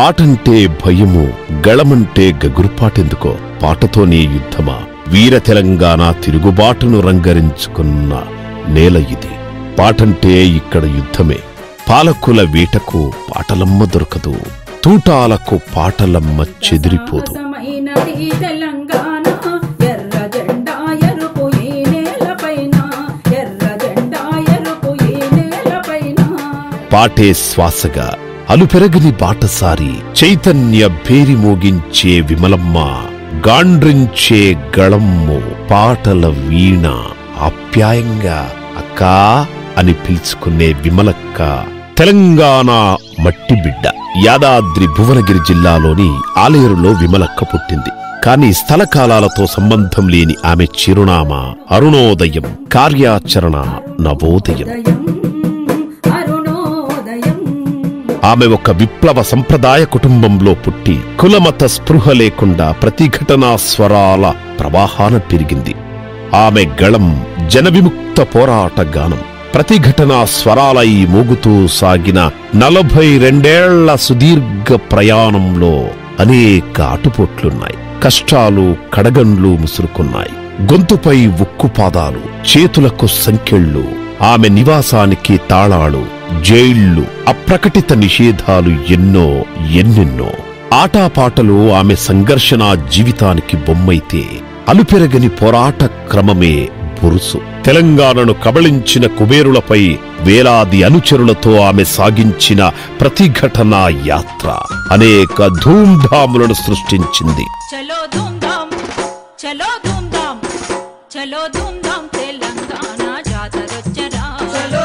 పాటంటే భయము గళమంటే గగురుపాటెందుకో పాటతోనే యుద్ధమా వీర తెలంగాణ తిరుగుబాటును రంగరించుకున్న నేల ఇది పాటంటే ఇక్కడ యుద్ధమే పాలకుల వేటకు పాటలమ్మ దొరకదు తూటాలకు పాటలమ్మ చెదిరిపోదు సాహసమైనది తెలంగాణ ఎర్ర జెండా ఎరుపు ఈ నేలపైన ఎర్ర జెండా ఎరుపు ఈ నేలపైన పాటే శ్వాసగా అలుపెరగని బాటసారి చైతన్య భేరి మోగించే విమలమ్మ గాండ్రించే గళమ్ము పాటల వీణ ఆప్యాయంగా అక్కా అని పిలుచుకునే విమలక్క తెలంగాణ మట్టి బిడ్డ యాదాద్రి భువనగిరి జిల్లాలోని ఆలేరులో విమలక్క పుట్టింది కాని స్థలకాలాలతో సంబంధం లేని ఆమె చిరునామా అరుణోదయం కార్యాచరణ నవోదయం ఉదయం అరుణోదయం ఆమె ఒక విప్లవ సంప్రదాయ కుటుంబంలో పుట్టి కులమత స్పృహ లేకుండా ప్రతిఘటనా స్వరాల ప్రవాహాన పెరిగింది ఆమె గళం జనవిముక్త పోరాట గానం ప్రతిఘటనా స్వరాలై మోగుతూ సాగిన నలభై రెండేళ్ల సుదీర్ఘ ప్రయాణంలో అనేక ఆటుపోట్లున్నాయి కష్టాలు కడగండ్లు ముసురుకున్నాయి గొంతుపై ఉక్కుపాదాలు చేతులకు సంకెళ్ళు ఆమె నివాసానికి తాళాలు జైళ్లు అప్రకటిత నిషేధాలు ఎన్నో ఎన్నెన్నో ఆటాపాటలు ఆమె సంఘర్షణ జీవితానికి బొమ్మైతే అలుపెరగని పోరాట క్రమమే బురుసు తెలంగాణను కబళించిన కుబేరులపై వేలాది అనుచరులతో ఆమె సాగించిన ప్రతిఘటనా యాత్ర అనేక ధూమ్ధాములను సృష్టించింది చలో ధూమ్ధాం చలో ధూమ్ధాం చలో ధూమ్ధాం తెలంగాణ జాతరొచ్చరా చలో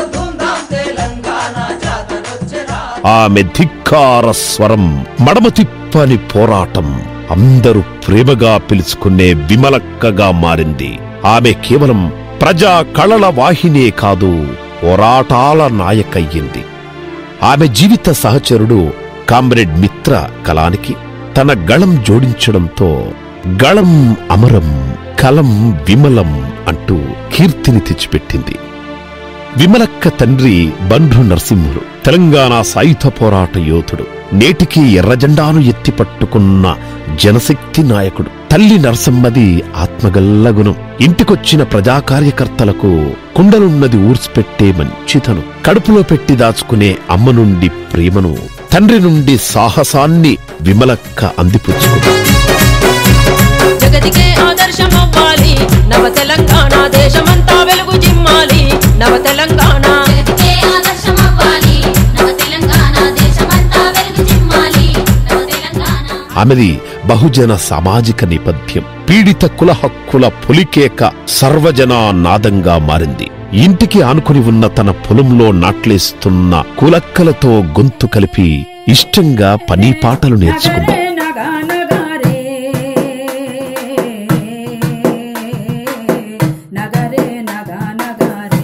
ఆమె ధిక్కార స్వరం మడమ తిప్పని పోరాటం అందరూ ప్రేమగా పిలుచుకునే విమలక్కగా మారింది ఆమె కేవలం ప్రజా కళల వాహినే కాదు పోరాటాల నాయకయ్యింది ఆమె జీవిత సహచరుడు కామ్రేడ్ మిత్ర కలానికి తన గళం జోడించడంతో గళం అమరం కలం విమలం అంటూ కీర్తిని తెచ్చిపెట్టింది విమలక్క తండ్రి బండ్రు నరసింహులు తెలంగాణ సాయుధ పోరాట యోధుడు నేటికి ఎర్రజెండాను ఎత్తి పట్టుకున్న జనశక్తి నాయకుడు తల్లి నరసమ్మది ఆత్మగల్ల గుణం ఇంటికొచ్చిన ప్రజా కార్యకర్తలకు కుండలున్నది ఊర్చిపెట్టే మంచితను కడుపులో పెట్టి దాచుకునే అమ్మ నుండి ప్రేమను తండ్రి నుండి సాహసాన్ని విమలక్క అందిపుచ్చుకుంది జగతికే ఆదర్శమవ్వాలి నవ తెలంగాణ దేశమంతా వెలుగు జిమ్మాలి నవ తెలంగాణ జగతికే ఆదర్శమవ్వాలి నవ తెలంగాణ దేశమంతా వెలుగు చిమ్మాలి నవ తెలంగాణ ఆమెది బహుజన సామాజిక నేపథ్యం పీడిత కుల హక్కుల పులికేక సర్వజనా నాదంగా మారింది ఇంటికి ఆనుకుని ఉన్న తన పొలంలో నాట్లేస్తున్న కులక్కలతో గొంతు కలిపి ఇష్టంగా పని పాటలు నేర్చుకుంది నగా నగారే నగరే నగా నగారే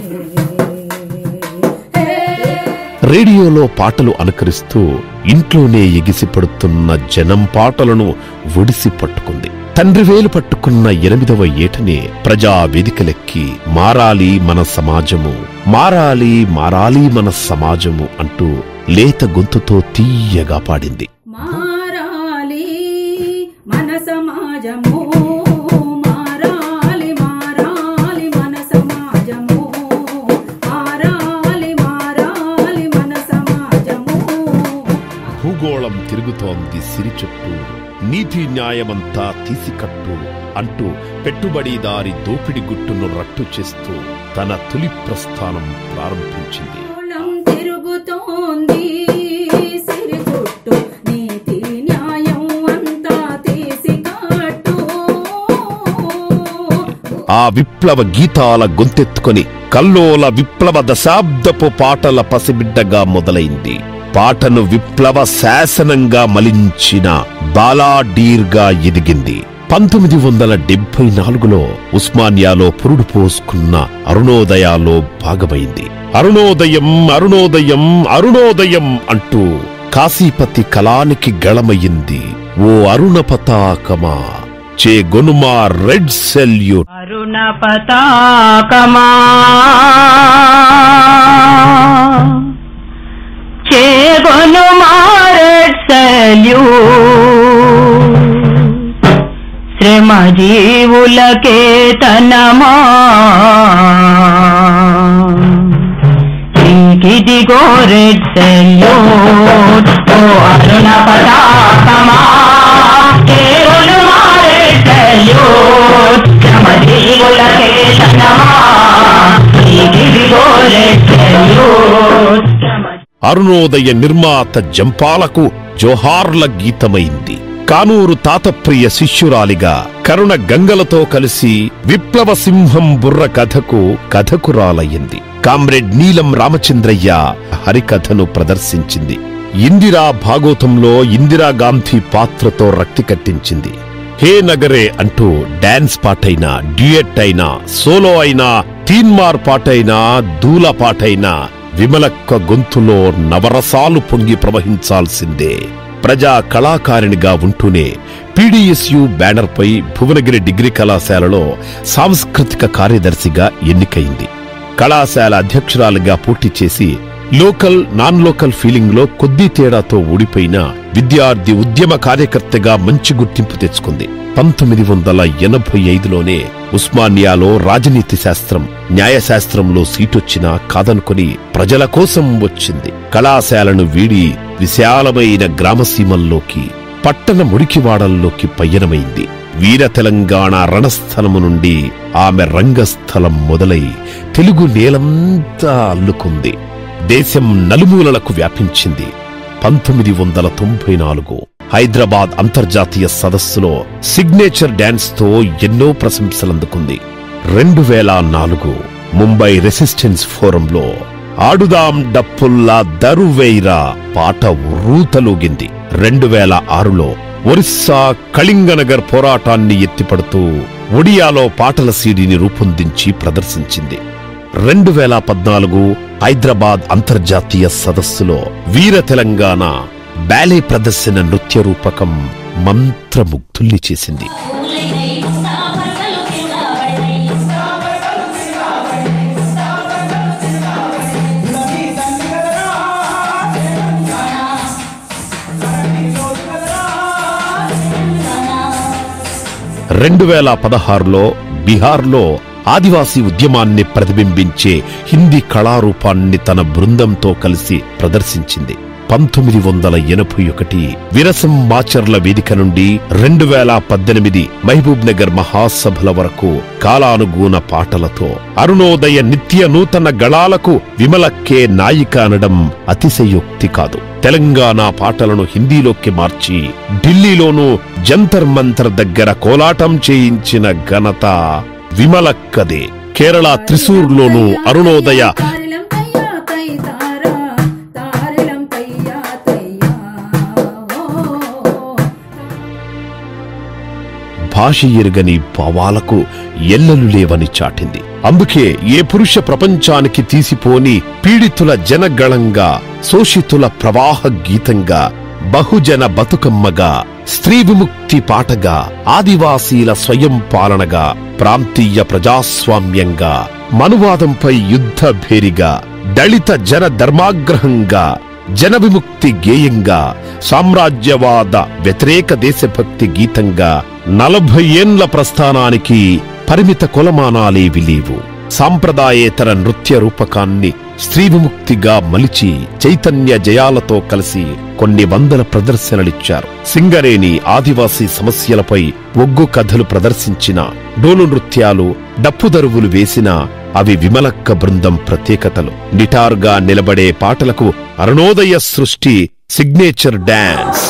రేడియోలో పాటలు అనుకరిస్తూ ఇంట్లోనే ఎగిసిపడుతున్న జనం పాటలను ఒడిసి పట్టుకుంది తండ్రి వేలు పట్టుకున్న ఎనిమిదవ ఏటనే ప్రజా వేదికలెక్కి మారాలి మన సమాజము మారాలి మారాలి మన సమాజము అంటూ లేత గొంతుతో తీయగా పాడింది మారాలి మన సమాజము మారాలి మారాలి మన సమాజము మారాలి మారాలి మన సమాజము భూగోళం తిరుగుతోంది సిరి చుట్టూ నీతి న్యాయమంతా తీసికట్టు అంటూ పెట్టుబడిదారి దోపిడి గుట్టును రట్టు చేస్తూ తన తొలి ప్రస్థానం ప్రారంభించింది గోళం తిరుగుతోంది సిరి చుట్టూ నీతి న్యాయం అంతా తీసి కట్టు ఆ విప్లవ గీతాల గొంతెత్తుకొని కల్లోల విప్లవ దశాబ్దపు పాటల పసిబిడ్డగా మొదలైంది పాటను విప్లవ శాసనంగా మలించిన బాలాడీర్గా ఎదిగింది పంతొమ్మిది వందల డెబ్బై నాలుగులో ఉస్మానియాలో పురుడు పోసుకున్న అరుణోదయాలో భాగమైంది అరుణోదయం అరుణోదయం అరుణోదయం అంటూ కాశీపతి కళానికి గళమయ్యింది ఓ అరుణ పతాకమా చే గొనుమా రెడ్ సెల్యూట్ అరుణ పతాకమా చేగొను మారెడ్ సెల్యూట్ శ్రమ జీవులకే తనమా నీకిదిగో రెడ్ సెల్యూట్ ఓ అరుణ పతాకమా కేవలు మా రెడ్ సెల్యూట్ శ్రమ జీవులకే తనమా నీకిదిగో రెడ్ సెల్యూట్ అరుణోదయ నిర్మాత జంపాలకు జోహార్ల గీతమైంది కానూరు తాతప్రియ శిష్యురాలిగా కరుణ గంగలతో కలిసి విప్లవ సింహం బుర్ర కథకు కథకురాలయ్యింది కామ్రేడ్ నీలం రామచంద్రయ్య హరికథను ప్రదర్శించింది ఇందిరా భాగోతంలో ఇందిరాగాంధీ పాత్రతో రక్తి కట్టించింది హే నగరే అంటూ డాన్స్ పాటైనా డ్యూయట్ అయినా సోలో అయినా తీన్మార్ పాటైనా దూల పాటైనా విమలక్క గొంతులో నవరసాలు పొంగి ప్రవహించాల్సిందే ప్రజా కళాకారిణిగా ఉంటూనే పీడీఎస్యు బ్యానర్పై భువనగిరి డిగ్రీ కళాశాలలో సాంస్కృతిక కార్యదర్శిగా ఎన్నికైంది కళాశాల అధ్యక్షురాలిగా పోటీ చేసి లోకల్ నాన్ లోకల్ ఫీలింగ్ లో కొద్ది తేడాతో ఓడిపోయిన విద్యార్థి ఉద్యమ కార్యకర్తగా మంచి గుర్తింపు తెచ్చుకుంది పంతొమ్మిది వందల ఎనభై ఐదులోనే ఉస్మానియాలో రాజనీతి శాస్త్రం న్యాయశాస్త్రంలో సీటొచ్చినా కాదనుకొని ప్రజల కోసం వచ్చింది కళాశాలను వీడి విశాలమైన గ్రామసీమల్లోకి పట్టణ మురికివాడల్లోకి పయనమైంది వీర తెలంగాణ రణస్థలము నుండి ఆమె రంగస్థలం మొదలై తెలుగు నేలంతా అల్లుకుంది దేశం నలుమూలలకు వ్యాపించింది పంతొమ్మిది వందల తొంభై నాలుగు హైదరాబాద్ అంతర్జాతీయ సదస్సులో సిగ్నేచర్ డాన్స్ తో ఎన్నో ప్రశంసలందుకుంది రెండు వేల నాలుగు ముంబై రెసిస్టెన్స్ ఫోరంలో ఆడుదాం డప్పుల్లా దరువేయిరా పాట ఉర్రూతలూగింది రెండు వేల ఆరులో ఒరిస్సా కళింగనగర్ పోరాటాన్ని ఎత్తిపడుతూ ఒడియాలో పాటల సీడీని రూపొందించి ప్రదర్శించింది రెండు వేల పద్నాలుగు హైదరాబాద్ అంతర్జాతీయ సదస్సులో వీర తెలంగాణ బ్యాలే ప్రదర్శన నృత్య రూపకం మంత్రముగ్ధుల్ని చేసింది రెండు వేల పదహారులో బీహార్లో ఆదివాసీ ఉద్యమాన్ని ప్రతిబింబించే హిందీ కళారూపాన్ని తన బృందంతో కలిసి ప్రదర్శించింది పంతొమ్మిది వందల ఎనభై ఒకటి విరసం మాచర్ల వేదిక నుండి రెండు వేల పద్దెనిమిది మహబూబ్ నగర్ మహాసభల వరకు కాలానుగుణ పాటలతో అరుణోదయ నిత్య నూతన గళాలకు విమలక్కే నాయిక అనడం అతిశయోక్తి కాదు తెలంగాణ పాటలను హిందీలోకి మార్చి ఢిల్లీలోనూ జంతర్ మంతర్ దగ్గర కోలాటం చేయించిన ఘనత విమలక్కదే కేరళ త్రిశూర్లోనూ అరుణోదయ తారిలం తయ్యా తై తారా తారిలం తయ్యా తయ్యా ఓ భాష ఎరుగని భావాలకు ఎల్లలు లేవని చాటింది అందుకే ఏ పురుష ప్రపంచానికి తీసిపోని పీడితుల జనగళంగా శోషితుల ప్రవాహ గీతంగా బహుజన బతుకమ్మగా స్త్రీ విముక్తి పాటగా ఆదివాసీల స్వయం పాలనగా ప్రాంతీయ ప్రజాస్వామ్యంగా మనువాదంపై యుద్ధ భేరిగా దళిత జన ధర్మాగ్రహంగా జన విముక్తి గేయంగా సామ్రాజ్యవాద వ్యతిరేక దేశభక్తి గీతంగా నలభై ఏండ్ల ప్రస్థానానికి పరిమిత కొలమానాలేవి లేవు సాంప్రదాయేతర నృత్య రూపకాన్ని స్త్రీ విముక్తిగా మలిచి చైతన్య జయాలతో కలిసి కొన్ని వందల ప్రదర్శనలిచ్చారు సింగరేణి ఆదివాసీ సమస్యలపై ఒగ్గు కథలు ప్రదర్శించిన డోలు నృత్యాలు డప్పుదరువులు వేసిన అవి విమలక్క బృందం ప్రత్యేకతలు నిటారుగా నిలబడే పాటలకు అరుణోదయ సృష్టి సిగ్నేచర్ డాన్స్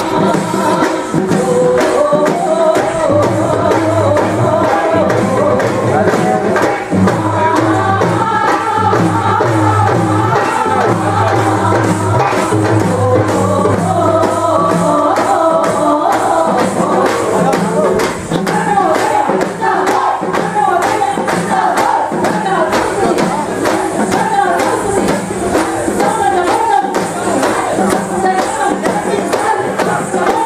Thank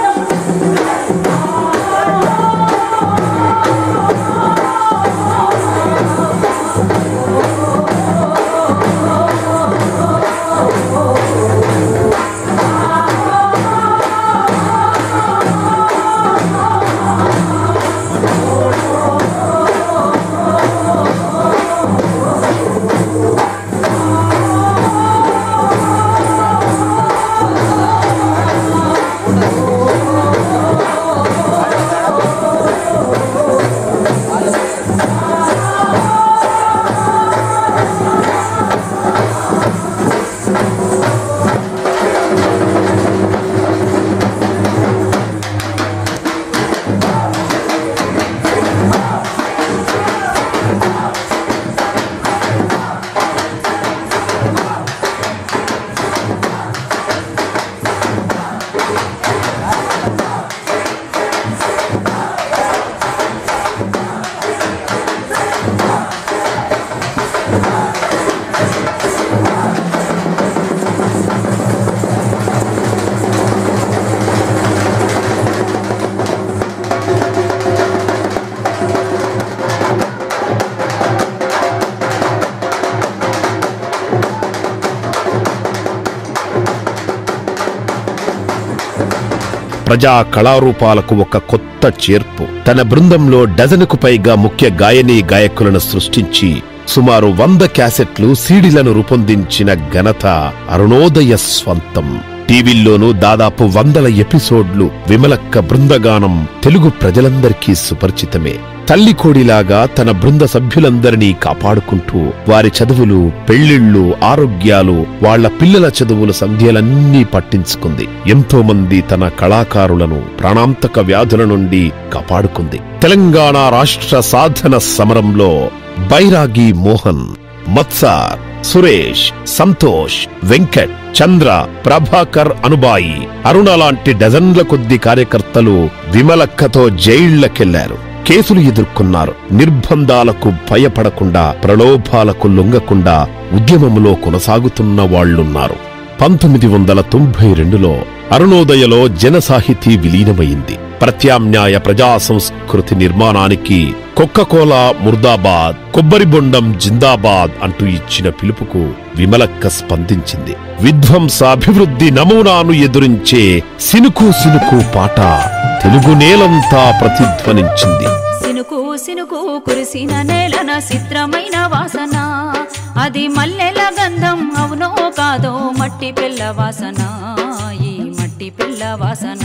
ప్రజా కళారూపాలకు ఒక కొత్త చేర్పు తన బృందంలో డజనుకు పైగా ముఖ్య గాయనీ గాయకులను సృష్టించి సుమారు వంద క్యాసెట్లు సీడీలను రూపొందించిన ఘనత అరుణోదయ స్వంతం టీవీల్లోనూ దాదాపు వందల ఎపిసోడ్లు విమలక్క బృందగానం తెలుగు ప్రజలందరికీ సుపరిచితమే తల్లి కోడిలాగా తన బృంద సభ్యులందరినీ కాపాడుకుంటూ వారి చదువులు పెళ్లిళ్ళు ఆరోగ్యాలు వాళ్ళ పిల్లల చదువుల సంధ్యలన్నీ పట్టించుకుంది ఎంతో మంది తన కళాకారులను ప్రాణాంతక వ్యాధుల నుండి కాపాడుకుంది తెలంగాణ రాష్ట్ర సాధన సమరంలో బైరాగి మోహన్ మత్సార్ సురేష్ సంతోష్ వెంకట్ చంద్ర ప్రభాకర్ అనుబాయి అరుణ లాంటి డజన్ల కొద్ది కార్యకర్తలు విమలక్కతో జైళ్లకెళ్లారు కేసులు ఎదుర్కొన్నారు నిర్బంధాలకు భయపడకుండా ప్రలోభాలకు లొంగకుండా ఉద్యమంలో కొనసాగుతున్న వాళ్లున్నారు పంతొమ్మిది వందల తొంభై రెండులో అరుణోదయలో జనసాహితీ విలీనమైంది ప్రత్యామ్నాయ ప్రజా సంస్కృతి నిర్మాణానికి కొక్కకోలా ముర్దాబాద్ కొబ్బరి బొండం జిందాబాద్ అంటూ ఇచ్చిన పిలుపుకు విమలక్క స్పందించింది విధ్వంసాభివృద్ధి నమూనాను ఎదురించే సినుకు సినుకు పాట తెలుగు నేలంతా ప్రతిధ్వనించింది సినుకు సినుకు కురిసిన నేలన చిత్రమైన వాసన అది మల్లెల గంధం అవునో కాదో మట్టి పిల్ల వాసన ఈ మట్టి పిల్ల వాసన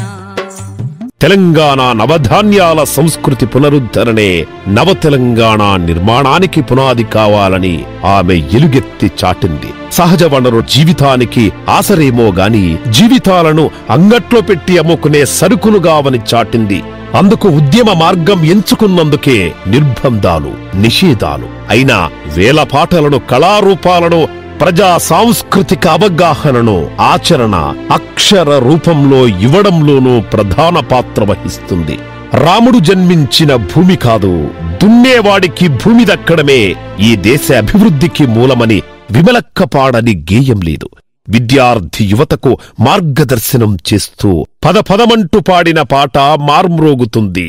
తెలంగాణ నవధాన్యాల సంస్కృతి పునరుద్ధరణే నవ తెలంగాణ నిర్మాణానికి పునాది కావాలని ఆమె ఎలుగెత్తి చాటింది సహజ వనరు జీవితానికి ఆసరేమో గాని జీవితాలను అంగట్లో పెట్టి అమ్ముకునే సరుకులుగావని చాటింది అందుకు ఉద్యమ మార్గం ఎంచుకున్నందుకే నిర్బంధాలు నిషేధాలు అయినా వేల పాటలను కళారూపాలను ప్రజా సాంస్కృతిక అవగాహనను ఆచరణ అక్షర రూపంలో ఇవ్వడంలోనూ ప్రధాన పాత్ర వహిస్తుంది రాముడు జన్మించిన భూమి కాదు దున్నేవాడికి భూమి దక్కడమే ఈ దేశ అభివృద్ధికి మూలమని విమలక్క పాడని గేయం లేదు విద్యార్థి యువతకు మార్గదర్శనం చేస్తూ పద పదమంటూ పాడిన పాట మార్మ్రోగుతుంది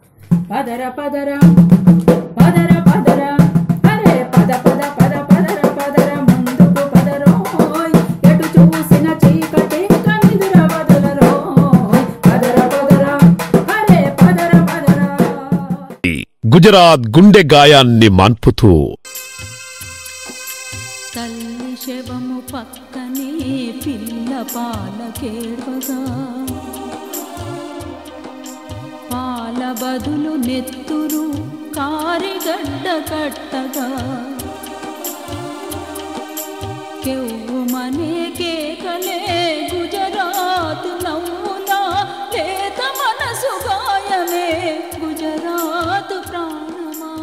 పదర పదర పదర పదర అరే పద పద పద పదర పదర ముందుకు పదరోయ్ ఎటు చూసిన చీకటి కనిదుర వదలరోయ్ పదర పదర అరే పదర పదర గుజరాత్ గుండె గాయాన్ని మాన్పుతూ తల్లి శవము పక్కనే పిల్ల పాలకేడవగా పాల బదులు నెత్తురు కారిగడ్డ కట్టగా కెవ్వుమనే కేకలే గుజరాత్ నవ్వులా లేత మనసు గాయమే గుజరాత్ ప్రాణమా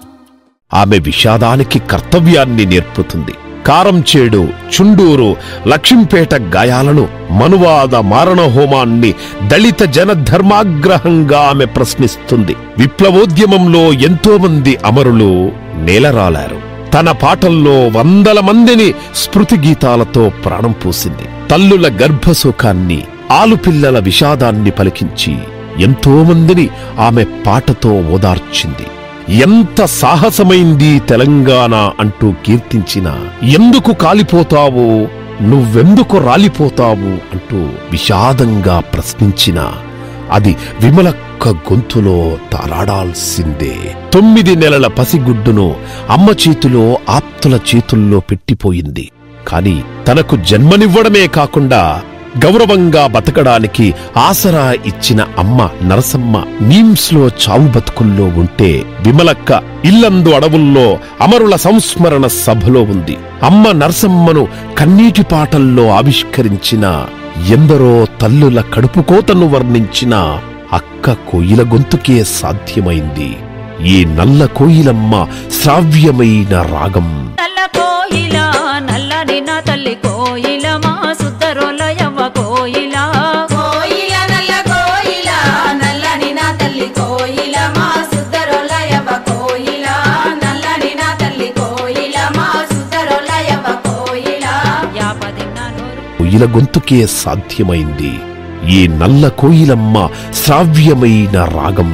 ఆమె విషాదానికి కర్తవ్యాన్ని నేర్పుతుంది కారం చేడు చుండూరు లక్ష్మీపేట గాయాలను మనువాద మారణ హోమాన్ని దళిత జన ధర్మాగ్రహంగా ఆమె ప్రశ్నిస్తుంది విప్లవోద్యమంలో ఎంతో మంది అమరులు నేలరాలారు తన పాటల్లో వందల మందిని స్మృతి గీతాలతో ప్రాణం పోసింది తల్లుల గర్భసుఖాన్ని ఆలుపిల్లల విషాదాన్ని పలికించి ఎంతో మందిని ఆమె పాటతో ఓదార్చింది ఎంత సాహసమైంది తెలంగాణ అంటూ కీర్తించిన ఎందుకు కాలిపోతావు నువ్వెందుకు రాలిపోతావు అంటూ విషాదంగా ప్రశ్నించిన అది విమలక్క గొంతులో తారాడాల్సిందే తొమ్మిది నెలల పసిగుడ్డును అమ్మ చేతిలో ఆప్తుల చేతుల్లో పెట్టిపోయింది కాని తనకు జన్మనివ్వడమే కాకుండా గౌరవంగా బతకడానికి ఆసరా ఇచ్చిన అమ్మ నరసమ్మ నీమ్స్ లో చావు బతుకుల్లో ఉంటే విమలక్క ఇల్లందు అడవుల్లో అమరుల సంస్మరణ సభలో ఉంది అమ్మ నరసమ్మను కన్నీటి పాటల్లో ఆవిష్కరించిన ఎందరో తల్లుల కడుపు కోతను వర్ణించిన అక్క కోయిల గొంతుకే సాధ్యమైంది ఈ నల్ల కోయిలమ్మ శ్రావ్యమైన రాగం నల్ల కోయిల నల్లని నా తల్లి కోయిల మా సుద్దరోలయవ్వ కోయిల కోయిల నల్ల కోయిల నల్లని నా తల్లి కోయిల మా సుద్దరొలయవ కోయిల నల్లని నా తల్లి కోయిల మా సుద్దరొలయవ కోయిల యాపదిన్న నోరు కోయిల గొంతుకే సాధ్యమైంది ఈ నల్ల కోయిలమ్మ శ్రావ్యమైన రాగం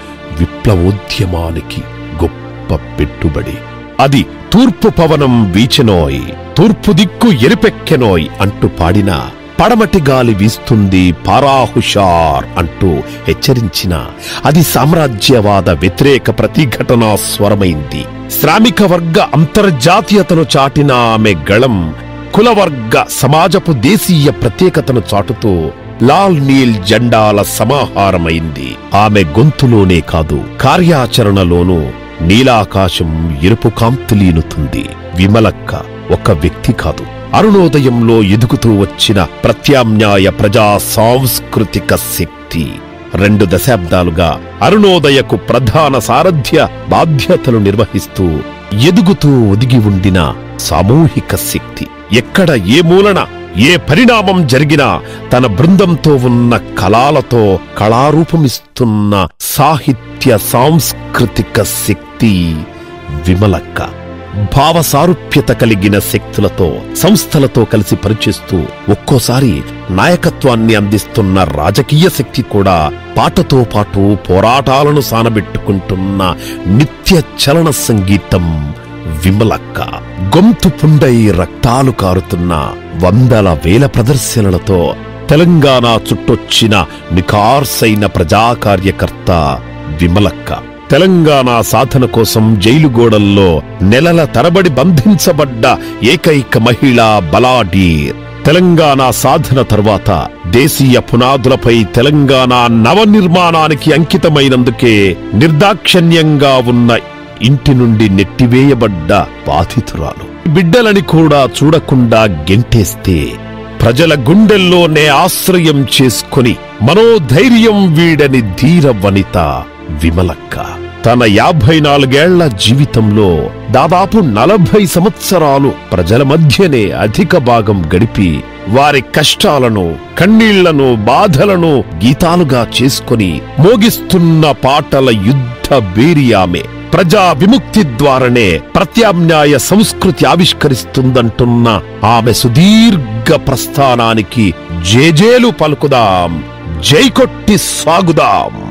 విప్లవోద్యమానికి గొప్ప పెట్టుబడి అది తూర్పు పవనం వీచెనోయ్ తూర్పు దిక్కు ఎరిపెక్కెనోయ్ అంటూ పాడిన పడమటి గాలి వీస్తుంది పారాహుషార్ అంటూ హెచ్చరించిన అది సామ్రాజ్యవాద వ్యతిరేక ప్రతిఘటనా స్వరమైంది శ్రామిక వర్గ అంతర్జాతీయతను చాటిన ఆమె గళం కులవర్గ సమాజపు దేశీయ ప్రత్యేకతను చాటుతూ లాల్ నీల్ జెండాల సమాహారమైంది ఆమె గొంతులోనే కాదు కార్యాచరణలోనూ నీలాకాశం ఎరుపు కాంతులీనుతుంది విమలక్క ఒక వ్యక్తి కాదు అరుణోదయంలో ఎదుగుతూ వచ్చిన ప్రత్యామ్నాయ ప్రజా సాంస్కృతిక శక్తి రెండు దశాబ్దాలుగా అరుణోదయకు ప్రధాన సారథ్య బాధ్యతలు నిర్వహిస్తూ ఎదుగుతూ ఒదిగి ఉండిన సామూహిక శక్తి ఎక్కడ ఏ మూలన ఏ పరిణామం జరిగినా తన బృందంతో ఉన్న కళాలతో కళారూపమిస్తున్న సాహిత్య సాంస్కృతిక శక్తి విమలక్క భావ సారూప్యత కలిగిన శక్తులతో సంస్థలతో కలిసి పనిచేస్తూ ఒక్కోసారి నాయకత్వాన్ని అందిస్తున్న రాజకీయ శక్తి కూడా పాటతో పాటు పోరాటాలను సానబెట్టుకుంటున్న నిత్య చలన సంగీతం విమలక్క గొంతు పుండై రక్తాలు కారుతున్న వందల వేల ప్రదర్శనలతో తెలంగాణ చుట్టొచ్చిన నికార్సైన ప్రజా కార్యకర్త విమలక్క తెలంగాణ సాధన కోసం జైలు గోడల్లో నెలల తరబడి బంధించబడ్డ ఏకైక మహిళా బలాడీర్ తెలంగాణ సాధన తర్వాత దేశీయ పునాదులపై తెలంగాణ నవనిర్మాణానికి అంకితమైనందుకే నిర్దాక్షణ్యంగా ఉన్న ఇంటి నుండి నెట్టివేయబడ్డ బాధితురాలు బిడ్డలని కూడా చూడకుండా గెంటేస్తే ప్రజల గుండెల్లోనే ఆశ్రయం చేసుకొని మనోధైర్యం వీడని ధీర వనిత విమలక్క తన యాభై నాలుగేళ్ల జీవితంలో దాదాపు నలభై సంవత్సరాలు ప్రజల మధ్యనే అధిక భాగం గడిపి వారి కష్టాలను కన్నీళ్లను బాధలను గీతాలుగా చేసుకొని మోగిస్తున్న పాటల యుద్ధ బేరియామే ప్రజా విముక్తి ద్వారానే ప్రత్యామ్నాయ సంస్కృతి ఆవిష్కరిస్తుందంటున్న ఆమె సుదీర్ఘ ప్రస్థానానికి జేజేలు పలుకుదాం జై కొట్టి సాగుదాం